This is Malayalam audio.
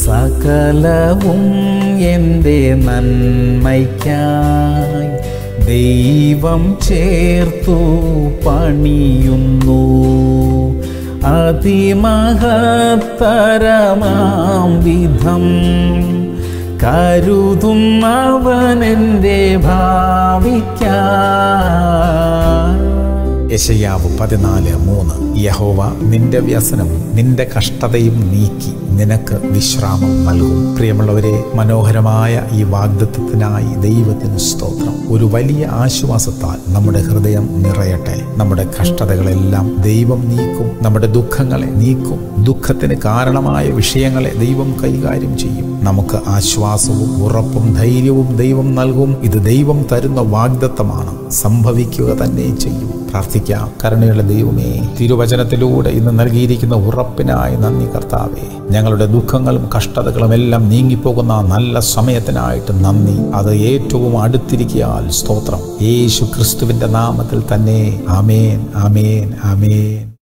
സകലവും എൻ്റെ നന്മയ്ക്കായി ദൈവം ചേർത്തു പണിയുന്നു അതിമഹത്തരമാം വിധം കരുതുന്നവൻ എൻ്റെ ഭാവിക്കായി യശയാവ് പതിനാല് മൂന്ന് യഹോവ നിന്റെ വ്യസനവും നിന്റെ കഷ്ടതയും നീക്കി നിനക്ക് വിശ്രാമം നൽകും പ്രിയമുള്ളവരെ മനോഹരമായ ഈ വാഗ്ദത്വത്തിനായി ദൈവത്തിന് സ്തോത്രം ഒരു വലിയ ആശ്വാസത്താൽ നമ്മുടെ ഹൃദയം നിറയട്ടെ നമ്മുടെ കഷ്ടതകളെല്ലാം ദൈവം നീക്കും നമ്മുടെ ദുഃഖങ്ങളെ നീക്കും ദുഃഖത്തിന് കാരണമായ വിഷയങ്ങളെ ദൈവം കൈകാര്യം ചെയ്യും നമുക്ക് ആശ്വാസവും ഉറപ്പും ധൈര്യവും ദൈവം നൽകും ഇത് ദൈവം തരുന്ന വാഗ്ദത്തമാണ് സംഭവിക്കുക തന്നെ ചെയ്യും പ്രാർത്ഥിക്കാം കരുണയുള്ള ദൈവമേ തിരുവചനത്തിലൂടെ ഇന്ന് നൽകിയിരിക്കുന്ന ഉറപ്പിനായി നന്ദി കർത്താവേ ഞങ്ങളുടെ ദുഃഖങ്ങളും കഷ്ടതകളും എല്ലാം നീങ്ങിപ്പോകുന്ന ആ നല്ല സമയത്തിനായിട്ട് നന്ദി അത് ഏറ്റവും അടുത്തിരിക്കിയാൽ സ്തോത്രം യേശു ക്രിസ്തുവിന്റെ നാമത്തിൽ തന്നെ ആമേൻ ആമേൻ ആമേൻ